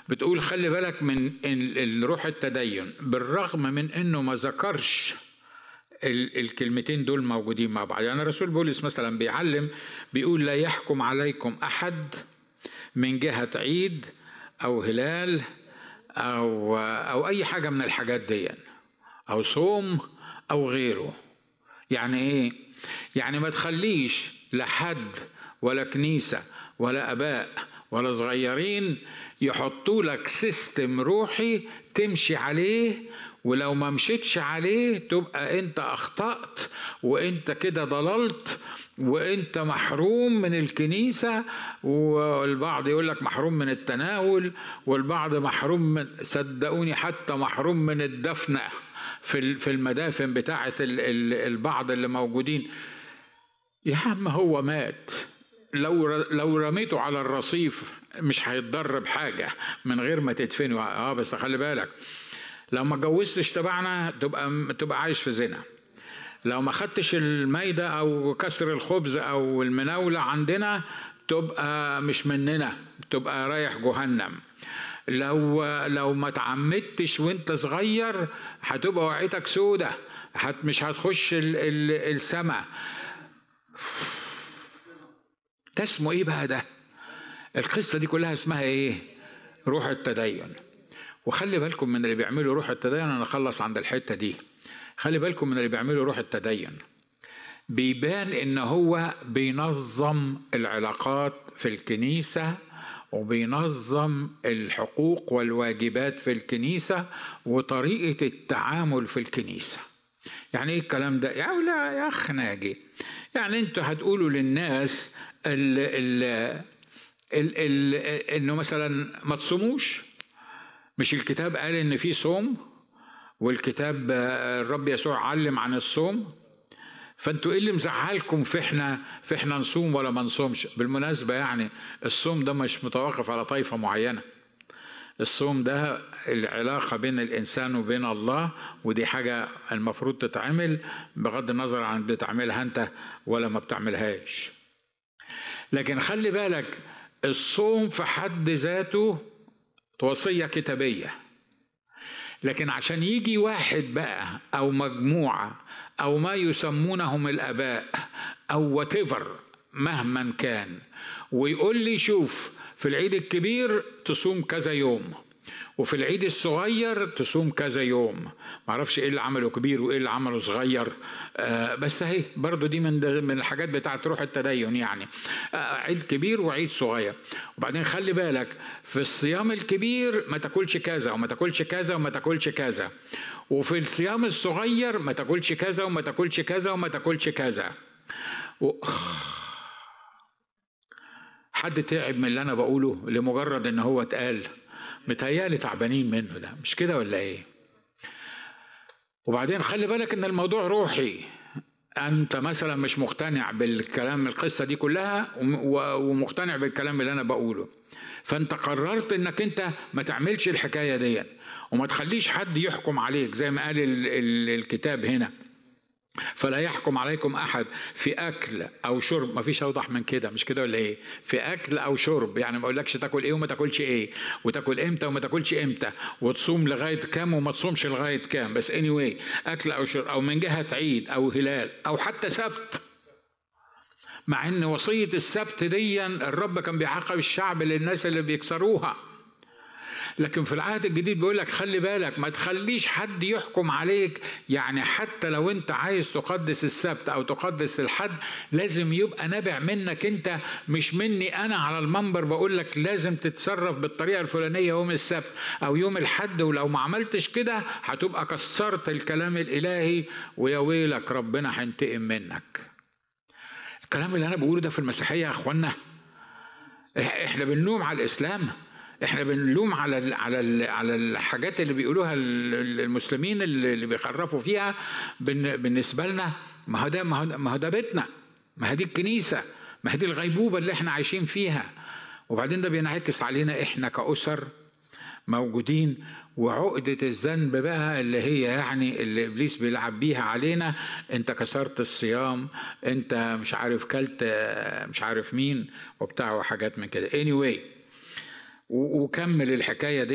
بتقول خلي بالك من الروح التدين بالرغم من انه ما ذكرش الكلمتين دول موجودين مع بعض يعني الرسول بولس مثلا بيعلم بيقول لا يحكم عليكم احد من جهه عيد او هلال او او اي حاجه من الحاجات دي او صوم او غيره يعني ايه يعني ما تخليش لا حد ولا كنيسه ولا اباء ولا صغيرين يحطوا لك سيستم روحي تمشي عليه ولو ما مشيتش عليه تبقى انت اخطأت وانت كده ضللت وانت محروم من الكنيسة والبعض يقول لك محروم من التناول والبعض محروم من صدقوني حتى محروم من الدفنة في في المدافن بتاعة البعض اللي موجودين يا عم هو مات لو لو رميته على الرصيف مش هيتضر بحاجة من غير ما تدفنه اه بس خلي بالك لو ما اتجوزتش تبعنا تبقى تبقى عايش في زنا لو ما خدتش المايدة أو كسر الخبز أو المناولة عندنا تبقى مش مننا تبقى رايح جهنم لو لو ما تعمدتش وانت صغير هتبقى وعيتك سودة هت مش هتخش السماء ده اسمه ايه بقى ده القصة دي كلها اسمها ايه روح التدين وخلي بالكم من اللي بيعملوا روح التدين انا اخلص عند الحته دي خلي بالكم من اللي بيعملوا روح التدين بيبان ان هو بينظم العلاقات في الكنيسه وبينظم الحقوق والواجبات في الكنيسه وطريقه التعامل في الكنيسه يعني ايه الكلام ده يا لا يا اخ ناجي يعني انتوا هتقولوا للناس ال ال ال ال انه مثلا ما تصوموش مش الكتاب قال ان في صوم والكتاب الرب يسوع علم عن الصوم فانتوا ايه اللي مزعلكم في احنا في احنا نصوم ولا ما نصومش بالمناسبه يعني الصوم ده مش متوقف على طائفه معينه الصوم ده العلاقة بين الإنسان وبين الله ودي حاجة المفروض تتعمل بغض النظر عن بتعملها أنت ولا ما بتعملهاش لكن خلي بالك الصوم في حد ذاته وصية كتابية لكن عشان يجي واحد بقى أو مجموعة أو ما يسمونهم الآباء أو واتيفر مهما كان ويقول لي شوف في العيد الكبير تصوم كذا يوم وفي العيد الصغير تصوم كذا يوم معرفش ايه اللي عمله كبير وايه اللي عمله صغير آه بس اهي برضو دي من من الحاجات بتاعت روح التدين يعني آه عيد كبير وعيد صغير وبعدين خلي بالك في الصيام الكبير ما تاكلش كذا وما تاكلش كذا وما تاكلش كذا وفي الصيام الصغير ما تاكلش كذا وما تاكلش كذا وما تاكلش كذا و... حد تعب من اللي انا بقوله لمجرد ان هو اتقال متهيألي تعبانين منه ده مش كده ولا ايه وبعدين خلي بالك ان الموضوع روحي انت مثلا مش مقتنع بالكلام القصه دي كلها ومقتنع بالكلام اللي انا بقوله فانت قررت انك انت ما تعملش الحكايه دي وما تخليش حد يحكم عليك زي ما قال الكتاب هنا فلا يحكم عليكم احد في اكل او شرب ما فيش اوضح من كده مش كده ولا ايه في اكل او شرب يعني ما اقولكش تاكل ايه وما تاكلش ايه وتاكل امتى وما تاكلش امتى وتصوم لغايه كام وما تصومش لغايه كام بس اني anyway اكل او شرب او من جهه عيد او هلال او حتى سبت مع ان وصيه السبت دي الرب كان بيعاقب الشعب للناس اللي بيكسروها لكن في العهد الجديد بيقول لك خلي بالك ما تخليش حد يحكم عليك يعني حتى لو انت عايز تقدس السبت او تقدس الحد لازم يبقى نابع منك انت مش مني انا على المنبر بقول لك لازم تتصرف بالطريقه الفلانيه يوم السبت او يوم الحد ولو ما عملتش كده هتبقى كسرت الكلام الالهي ويا ويلك ربنا هينتقم منك الكلام اللي انا بقوله ده في المسيحيه يا اخوانا احنا بنلوم على الاسلام احنا بنلوم على ال على ال على الحاجات اللي بيقولوها المسلمين اللي بيخرفوا فيها بالنسبه لنا ما هو ده ما هو ده بيتنا ما هي دي الكنيسه ما هي دي الغيبوبه اللي احنا عايشين فيها وبعدين ده بينعكس علينا احنا كاسر موجودين وعقدة الذنب بقى اللي هي يعني اللي ابليس بيلعب بيها علينا انت كسرت الصيام انت مش عارف كلت مش عارف مين وبتاع وحاجات من كده anyway و- وكمل الحكايه دي